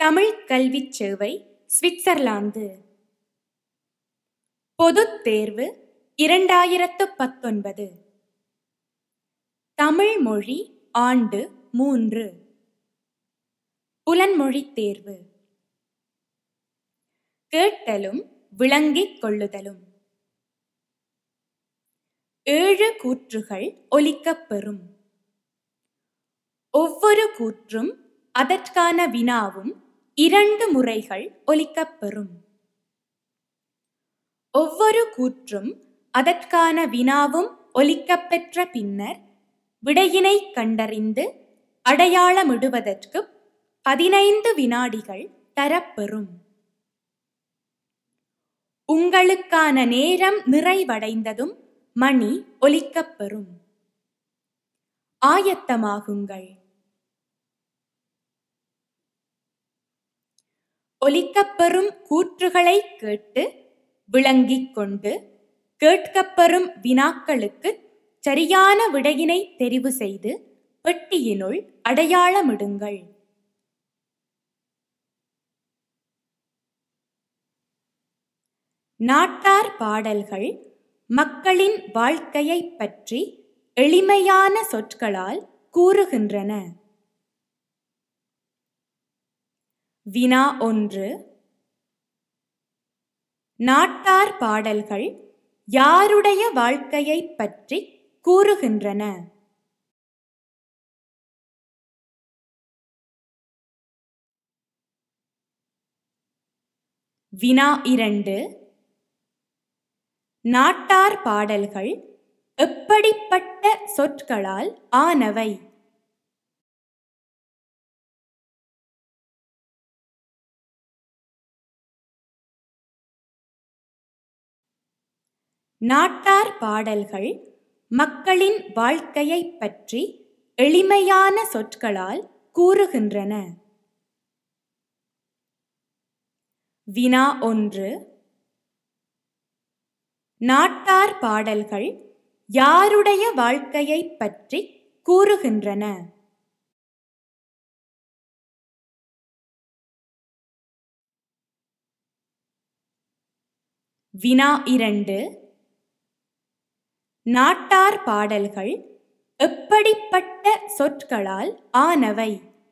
தமிழ் கல்விச் சேவை சுவிட்சர்லாந்து பொதுத் தேர்வு இரண்டாயிரத்து பத்தொன்பது தமிழ் மொழி ஆண்டு மூன்று புலன்மொழித் தேர்வு கேட்டலும் விளங்கிக் கொள்ளுதலும் ஏழு கூற்றுகள் ஒலிக்கப் பெறும் ஒவ்வொரு கூற்றும் அதற்கான வினாவும் இரண்டு முறைகள் ஒலிக்கப் பெறும் ஒவ்வொரு கூற்றும் அதற்கான வினாவும் ஒலிக்கப்பெற்ற பின்னர் விடையினை கண்டறிந்து அடையாளமிடுவதற்கு பதினைந்து வினாடிகள் தரப்பெறும் உங்களுக்கான நேரம் நிறைவடைந்ததும் மணி ஒலிக்கப்பெறும் ஆயத்தமாகுங்கள் ஒலிக்கப்பெறும் கூற்றுகளை கேட்டு விளங்கிக் கொண்டு கேட்கப்பெறும் வினாக்களுக்கு சரியான விடையினை தெரிவு செய்து பெட்டியினுள் அடையாளமிடுங்கள் நாட்டார் பாடல்கள் மக்களின் வாழ்க்கையைப் பற்றி எளிமையான சொற்களால் கூறுகின்றன வினா ஒன்று நாட்டார் பாடல்கள் யாருடைய வாழ்க்கையைப் பற்றி கூறுகின்றன வினா இரண்டு நாட்டார் பாடல்கள் எப்படிப்பட்ட சொற்களால் ஆனவை நாட்டார் பாடல்கள் மக்களின் வாழ்க்கையைப் பற்றி எளிமையான சொற்களால் கூறுகின்றன வினா ஒன்று நாட்டார் பாடல்கள் யாருடைய வாழ்க்கையைப் பற்றி கூறுகின்றன வினா இரண்டு நாட்டார் பாடல்கள் எப்படிப்பட்ட சொற்களால் ஆனவை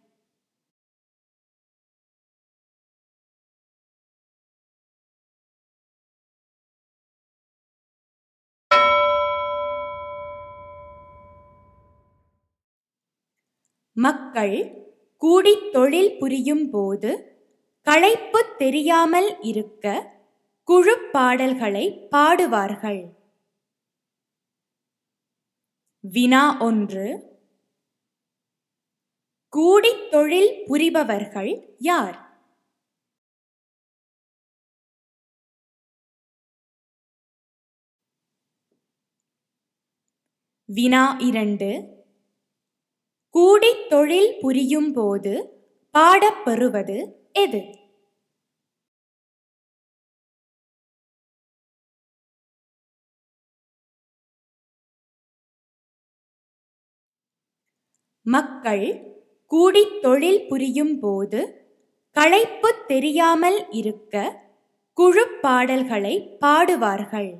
மக்கள் கூடி தொழில் புரியும் போது களைப்பு தெரியாமல் இருக்க குழு பாடல்களை பாடுவார்கள் வினா ஒன்று கூடி தொழில் புரிபவர்கள் யார் வினா இரண்டு கூடி தொழில் புரியும் போது பாடப்பெறுவது எது மக்கள் கூடி தொழில் புரியும் போது களைப்பு தெரியாமல் இருக்க குழு பாடல்களை பாடுவார்கள்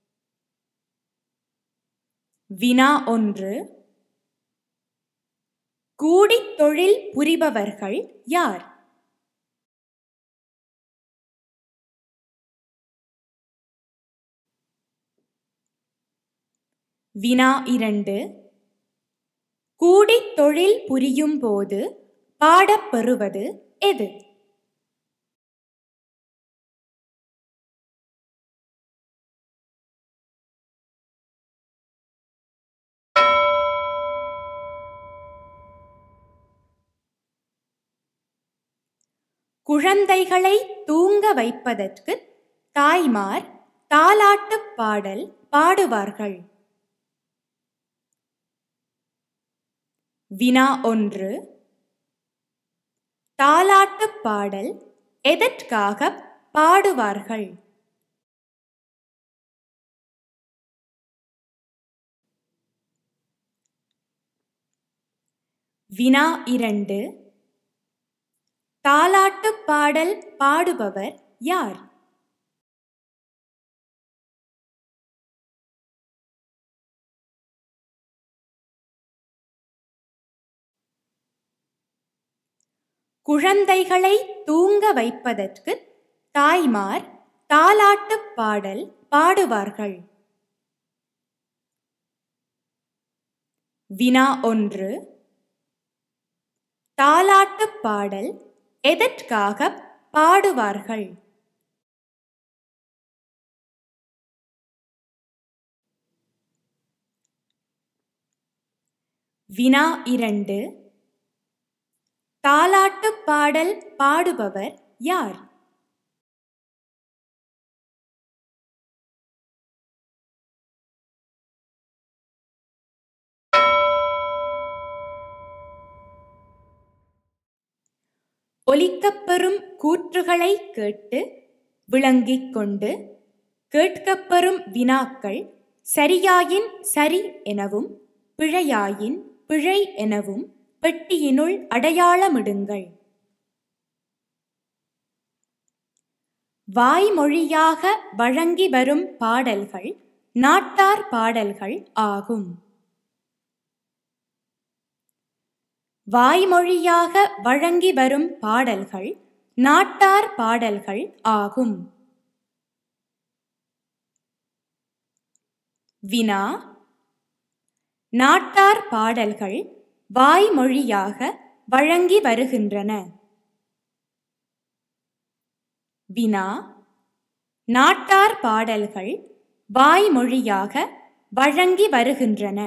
வினா ஒன்று கூடி தொழில் புரிபவர்கள் யார் வினா இரண்டு கூடி தொழில் புரியும் போது பாடப்பெறுவது எது குழந்தைகளை தூங்க வைப்பதற்கு தாய்மார் தாலாட்டுப் பாடல் பாடுவார்கள் வினா ஒன்று தாலாட்டுப் பாடல் எதற்காக பாடுவார்கள் வினா இரண்டு தாலாட்டுப் பாடல் பாடுபவர் யார் குழந்தைகளை தூங்க வைப்பதற்கு தாய்மார் தாலாட்டுப் பாடல் பாடுவார்கள் வினா ஒன்று தாலாட்டுப் பாடல் எதற்காக பாடுவார்கள் வினா இரண்டு தாலாட்டுப் பாடல் பாடுபவர் யார் ஒலிக்கப்பெறும் கூற்றுகளை கேட்டு விளங்கிக் கொண்டு கேட்கப்பெறும் வினாக்கள் சரியாயின் சரி எனவும் பிழையாயின் பிழை எனவும் பெட்டியினுள் அடையாளமிடுங்கள் வாய்மொழியாக வழங்கி வரும் பாடல்கள் நாட்டார் பாடல்கள் ஆகும் வாய்மொழியாக வழங்கி வரும் பாடல்கள் நாட்டார் பாடல்கள் ஆகும் வினா நாட்டார் பாடல்கள் வாய்மொழியாக வழங்கி வருகின்றன வினா நாட்டார் பாடல்கள் வாய்மொழியாக வழங்கி வருகின்றன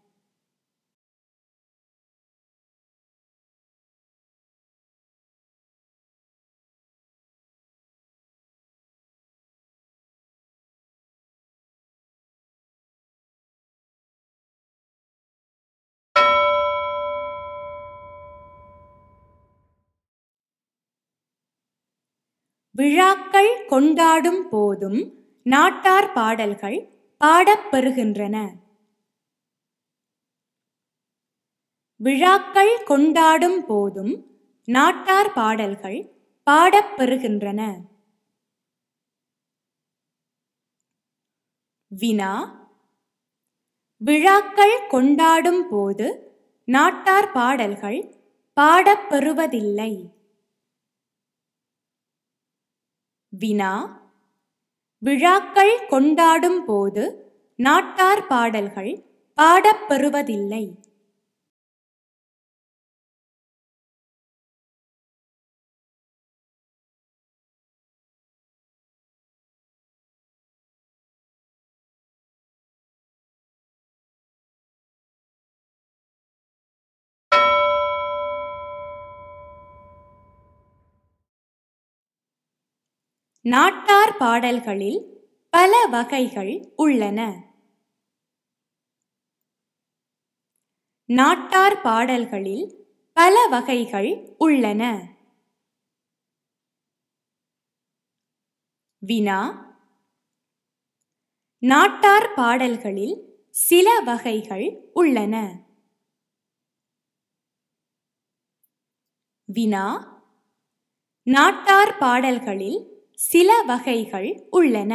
விழாக்கள் கொண்டாடும் போதும் நாட்டார் பாடல்கள் பாடப்பெறுகின்றன விழாக்கள் கொண்டாடும் போதும் நாட்டார் பாடல்கள் பாடப்பெறுகின்றன வினா விழாக்கள் கொண்டாடும் போது நாட்டார் பாடல்கள் பாடப்பெறுவதில்லை வினா விழாக்கள் கொண்டாடும் போது நாட்டார் பாடல்கள் பாடப்பெறுவதில்லை நாட்டார் பாடல்களில் பல வகைகள் உள்ளன நாட்டார் பாடல்களில் பல வகைகள் உள்ளன வினா நாட்டார் பாடல்களில் சில வகைகள் உள்ளன வினா நாட்டார் பாடல்களில் சில வகைகள் உள்ளன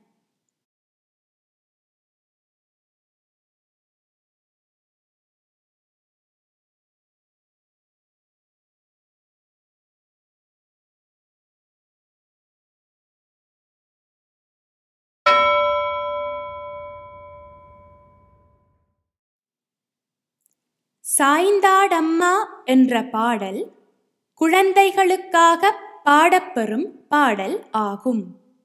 சாய்ந்தாடம்மா என்ற பாடல் குழந்தைகளுக்காக பாடப்பெறும் பாடல் ஆகும்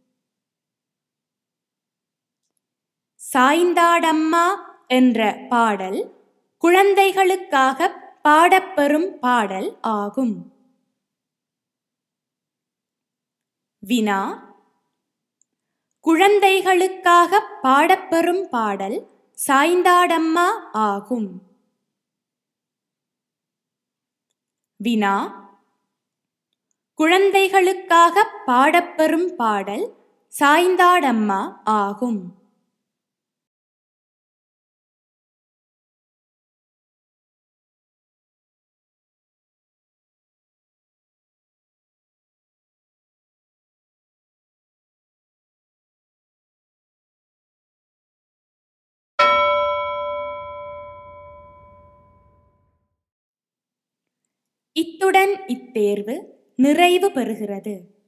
சாய்ந்தாடம்மா என்ற பாடல் குழந்தைகளுக்காக பாடப்பெறும் பாடல் ஆகும் வினா குழந்தைகளுக்காக பாடப்பெறும் பாடல் சாய்ந்தாடம்மா ஆகும் வினா குழந்தைகளுக்காக பாடப்பெறும் பாடல் சாய்ந்தாடம்மா ஆகும் இத்துடன் இத்தேர்வு நிறைவு பெறுகிறது